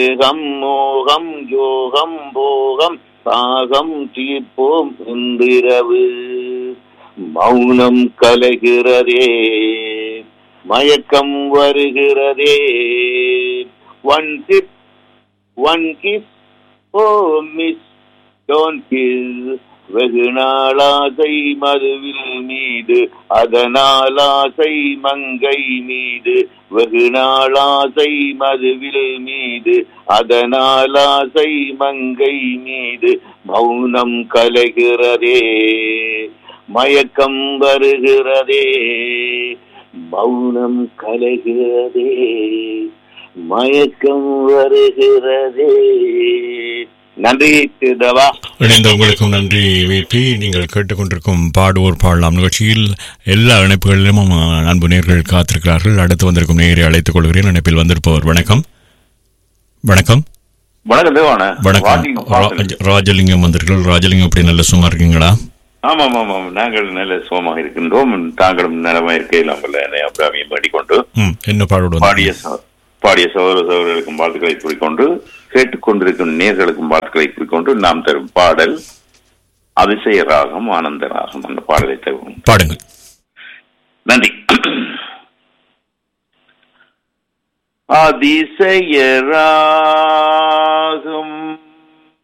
ஏகம் மோகம் யோகம் போகம் தாகம் தீர்ப்போம் இன்றிரவு மௌனம் கலைகிறதே மயக்கம் வருகிறதே one sip one kiss oh miss don't kiss வெகு நாளாசை மதுவில் மீது அதனால் ஆசை மங்கை மீது வெகு நாளாசை மதுவில் மீது அதனால் ஆசை மங்கை மீது மௌனம் கலைகிறதே மயக்கம் வருகிறதே மௌனம் கலைகிறதே மயக்கம் வருகிறதே நன்றி தேவா இணைந்த உங்களுக்கும் நன்றி விபி நீங்கள் கேட்டுக்கொண்டிருக்கும் பாடுவோர் பாடலாம் நிகழ்ச்சியில் எல்லா இணைப்புகளிலும் அஹ், அன்பு நேர்கள் காத்திருக்கிறார்கள் அடுத்து வந்திருக்கும் நேரை அழைத்துக் கொள்கிறேன் இணைப்பில் வந்திருப்பவர் வணக்கம் வணக்கம் வணக்கம் தேவான வணக்கம் ராஜ- ராஜலிங்கம் வந்தீர்கள் ராஜலிங்கம் எப்படி நல்ல சும்மா இருக்கீங்களா ஆமாம் ஆமாம் நாங்கள் நல்ல சுகமாக இருக்கின்றோம் தாங்களும் நலமாக இருக்கையில் உங்களை அபிராமியம் வேண்டிக்கொண்டு ம் என்ன பாடோடு பாடிய ச- பாடிய சகோதர சகோதரர்களுக்கும் வாழ்த்துக்களை கூறிக்கொண்டு கேட்டுக்கொண்டிருக்கும் நேர்களுக்கும் வாழ்த்துக்களை கூறிக்கொண்டு நாம் தரும் பாடல் அதிசய ராகம் ஆனந்த ராகம் அந்த பாடலை தருவோம் பாடுங்கள் நன்றி அதிசய ராகம்